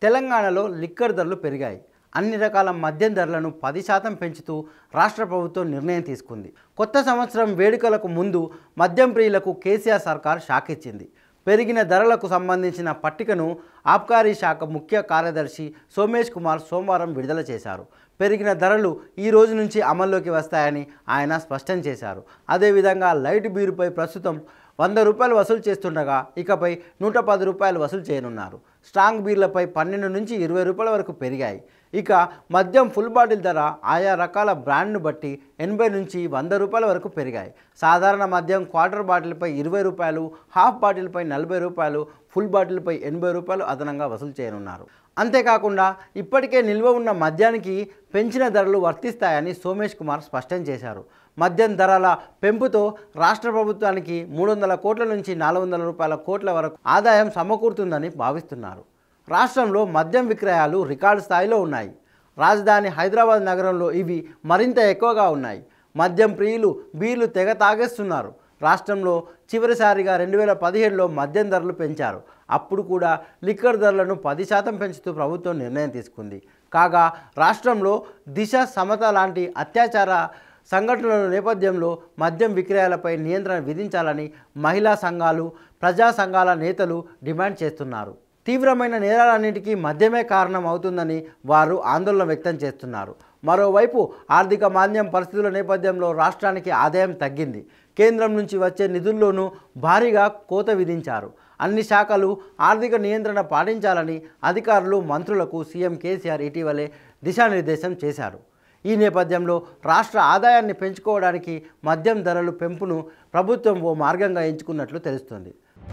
తెలంగాణలో లిక్కర్ ధరలు పెరిగాయి అన్ని రకాల మద్యం ధరలను పది శాతం పెంచుతూ రాష్ట్ర ప్రభుత్వం నిర్ణయం తీసుకుంది కొత్త సంవత్సరం వేడుకలకు ముందు మద్యం ప్రియులకు కేసీఆర్ సర్కార్ షాక్ ఇచ్చింది పెరిగిన ధరలకు సంబంధించిన పట్టికను ఆబ్కారీ శాఖ ముఖ్య కార్యదర్శి సోమేష్ కుమార్ సోమవారం విడుదల చేశారు పెరిగిన ధరలు ఈ రోజు నుంచి అమల్లోకి వస్తాయని ఆయన స్పష్టం చేశారు అదేవిధంగా లైట్ బీరుపై ప్రస్తుతం వంద రూపాయలు వసూలు చేస్తుండగా ఇకపై నూట పది రూపాయలు వసూలు చేయనున్నారు స్ట్రాంగ్ బీర్లపై పన్నెండు నుంచి ఇరవై రూపాయల వరకు పెరిగాయి ఇక మద్యం ఫుల్ బాటిల్ ధర ఆయా రకాల బ్రాండ్ను బట్టి ఎనభై నుంచి వంద రూపాయల వరకు పెరిగాయి సాధారణ మద్యం క్వార్టర్ బాటిల్పై ఇరవై రూపాయలు హాఫ్ బాటిల్పై నలభై రూపాయలు ఫుల్ బాటిల్పై ఎనభై రూపాయలు అదనంగా వసూలు చేయనున్నారు అంతేకాకుండా ఇప్పటికే నిల్వ ఉన్న మద్యానికి పెంచిన ధరలు వర్తిస్తాయని సోమేష్ కుమార్ స్పష్టం చేశారు మద్యం ధరల పెంపుతో రాష్ట్ర ప్రభుత్వానికి మూడు వందల కోట్ల నుంచి నాలుగు వందల రూపాయల కోట్ల వరకు ఆదాయం సమకూరుతుందని భావిస్తున్నారు రాష్ట్రంలో మద్యం విక్రయాలు రికార్డు స్థాయిలో ఉన్నాయి రాజధాని హైదరాబాద్ నగరంలో ఇవి మరింత ఎక్కువగా ఉన్నాయి మద్యం ప్రియులు బీర్లు తెగ తాగేస్తున్నారు రాష్ట్రంలో చివరిసారిగా రెండు వేల పదిహేడులో మద్యం ధరలు పెంచారు అప్పుడు కూడా లిక్కర్ ధరలను పది శాతం పెంచుతూ ప్రభుత్వం నిర్ణయం తీసుకుంది కాగా రాష్ట్రంలో దిశ సమత లాంటి అత్యాచార సంఘటనల నేపథ్యంలో మద్యం విక్రయాలపై నియంత్రణ విధించాలని మహిళా సంఘాలు ప్రజా సంఘాల నేతలు డిమాండ్ చేస్తున్నారు తీవ్రమైన నేరాలన్నింటికీ మద్యమే కారణం అవుతుందని వారు ఆందోళన వ్యక్తం చేస్తున్నారు మరోవైపు ఆర్థిక మాంద్యం పరిస్థితుల నేపథ్యంలో రాష్ట్రానికి ఆదాయం తగ్గింది కేంద్రం నుంచి వచ్చే నిధుల్లోనూ భారీగా కోత విధించారు అన్ని శాఖలు ఆర్థిక నియంత్రణ పాటించాలని అధికారులు మంత్రులకు సీఎం కేసీఆర్ ఇటీవలే దిశానిర్దేశం చేశారు ఈ నేపథ్యంలో రాష్ట్ర ఆదాయాన్ని పెంచుకోవడానికి మద్యం ధరలు పెంపును ప్రభుత్వం ఓ మార్గంగా ఎంచుకున్నట్లు తెలుస్తుంది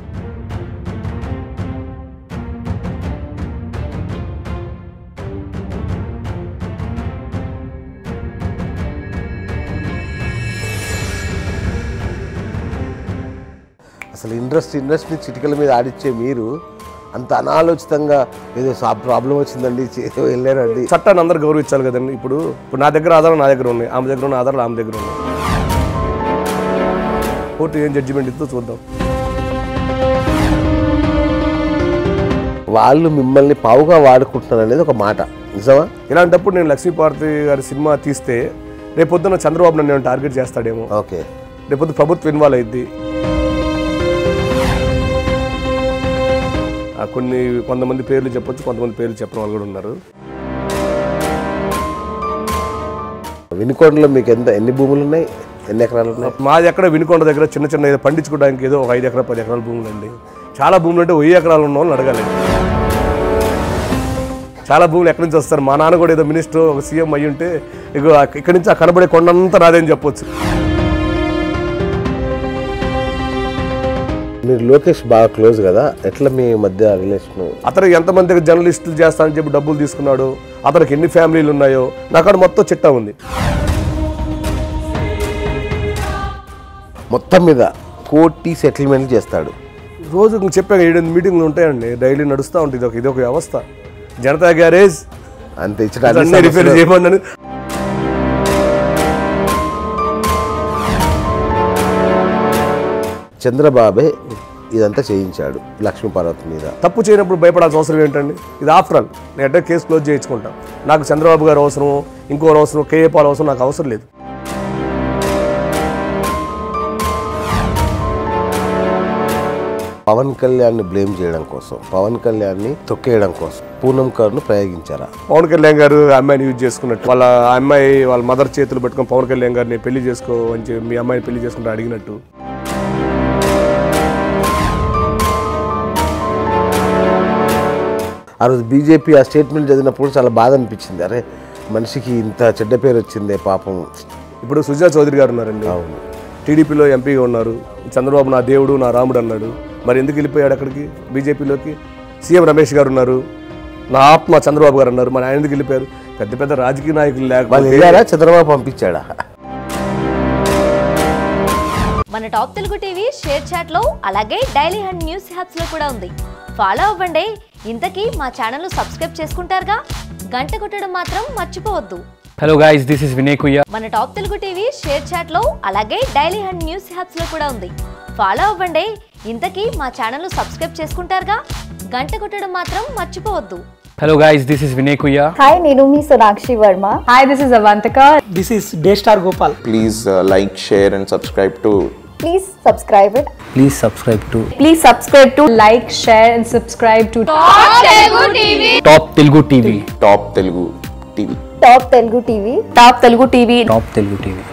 అసలు ఇండస్ట్రీ ఇండస్ట్రీ చిటికల మీద ఆడిచ్చే మీరు అంత అనాలోచితంగా ఏదో ప్రాబ్లం వచ్చిందండి ఏదో వెళ్ళారండి చట్టాన్ని అందరూ గౌరవించాలి కదండి ఇప్పుడు ఇప్పుడు నా దగ్గర ఆధారాలు నా దగ్గర ఉన్నాయి ఆమె దగ్గర ఉన్న ఆధారాలు ఆమె దగ్గర ఉన్నాయి కోర్టు ఏం జడ్జిమెంట్ ఇస్తుందో చూద్దాం వాళ్ళు మిమ్మల్ని పావుగా వాడుకుంటున్నారు అనేది ఒక మాట నిజమా ఇలాంటప్పుడు నేను లక్ష్మీపార్వతి గారి సినిమా తీస్తే రేపొద్దున చంద్రబాబు నన్ను నేను టార్గెట్ చేస్తాడేమో ఓకే రేపొద్దు ప్రభుత్వం ఇన్వాల్వ్ అయింది కొన్ని కొంతమంది పేర్లు చెప్పొచ్చు కొంతమంది పేర్లు చెప్పిన వాళ్ళు కూడా ఉన్నారు వినుకొండలో మీకు ఎంత ఎన్ని భూములు ఉన్నాయి ఎన్ని ఎకరాలు ఉన్నాయి మాది ఎక్కడ వినుకొండ దగ్గర చిన్న చిన్న ఏదో పండించుకోవడానికి ఏదో ఒక ఐదు ఎకరాలు పది ఎకరాల భూములు అండి చాలా భూములు అంటే వెయ్యి ఎకరాలు ఉన్న వాళ్ళని అడగాలి చాలా భూములు ఎక్కడి నుంచి వస్తారు మా నాన్న కూడా ఏదో మినిస్టర్ ఒక సీఎం అయ్యి ఉంటే ఇక ఇక్కడి నుంచి ఆ కనబడే కొండంతా నాదేని చెప్పొచ్చు మీరు లోకేష్ బాగా క్లోజ్ కదా ఎట్లా మీ మధ్య రిలేషన్ అతను ఎంతమంది జర్నలిస్టులు చేస్తానని చెప్పి డబ్బులు తీసుకున్నాడు అతనికి ఎన్ని ఫ్యామిలీలు ఉన్నాయో నాకు అక్కడ మొత్తం చిట్టా ఉంది మొత్తం మీద కోటి సెటిల్మెంట్ చేస్తాడు రోజు ఇంక చెప్పాక ఏడెనిమిది మీటింగ్లు ఉంటాయండి డైలీ నడుస్తూ ఉంటుంది ఇది ఒక ఇది ఒక వ్యవస్థ జనతా గ్యారేజ్ అంత ఇచ్చిన అన్ని అన్నీ రిపేర్ సమస్యలు- చేయమని చంద్రబాబే ఇదంతా చేయించాడు లక్ష్మీ పార్వతి మీద తప్పు చేయనప్పుడు భయపడాల్సిన అవసరం ఏంటండి ఇది ఆఫ్టర్ ఆల్ నేను అంటే కేసు క్లోజ్ చేయించుకుంటాను నాకు చంద్రబాబు గారు అవసరం ఇంకోరు అవసరం కేఏ పాల్ అవసరం నాకు అవసరం లేదు పవన్ కళ్యాణ్ని బ్లేమ్ చేయడం కోసం పవన్ కళ్యాణ్ని తొక్కేయడం కోసం పూనం కర్ను ప్రయోగించారా పవన్ కళ్యాణ్ గారు ఆ అమ్మాయిని యూజ్ చేసుకున్నట్టు వాళ్ళ ఆ అమ్మాయి వాళ్ళ మదర్ చేతులు పెట్టుకొని పవన్ కళ్యాణ్ గారిని పెళ్లి చేసుకో అని చెప్పి మీ అమ్మాయిని పెళ్లి చేసుకుంటే అడిగినట్టు ఆ రోజు బీజేపీ ఆ స్టేట్మెంట్ చదివినప్పుడు చాలా బాధ అనిపించింది అరే మనిషికి ఇంత చెడ్డ పేరు వచ్చిందే పాపం ఇప్పుడు సుజా చౌదరి గారు ఉన్నారండి అవును టీడీపీలో ఎంపీగా ఉన్నారు చంద్రబాబు నా దేవుడు నా రాముడు అన్నాడు మరి ఎందుకు వెళ్ళిపోయాడు అక్కడికి బీజేపీలోకి సీఎం రమేష్ గారు ఉన్నారు నా ఆత్మ చంద్రబాబు గారు ఉన్నారు మరి ఆయన ఎందుకు వెళ్ళిపోయారు పెద్ద పెద్ద రాజకీయ నాయకులు వాళ్ళు లేకపోతే వెళ్ళారా చంద్రబాబు పంపించాడా మన Top Telugu TV ShareChat లో అలాగే డైలీ హండ్ న్యూస్ హ్యాప్స్ లో కూడా ఉంది ఫాలో అవ్వండి ఇంతకీ మా ఛానల్ సబ్స్క్రైబ్ చేసుకుంటారుగా గంట కొట్టడం మాత్రం మర్చిపోవద్దు Hello guys, this is Vinay Kuya. మన Top Telugu TV ShareChat లో అలాగే డైలీ హండ్ న్యూస్ హ్యాప్స్ లో కూడా ఉంది ఫాలో అవ్వండి ఇంతకీ మా ఛానల్ సబ్స్క్రైబ్ చేసుకుంటారుగా గంట కొట్టడం మాత్రం మర్చిపోవద్దు Hello guys, this is Vinay Kuya. Hi నేను మీ Sonakshi Varma Hi, this is Avantika. This is Daystar Gopal. please uh, like, share, and subscribe to please subscribe it Please subscribe to Please subscribe to like, share, and subscribe to Top Telugu TV. Top Telugu TV. Top Telugu TV Top Telugu TV. Top Telugu TV.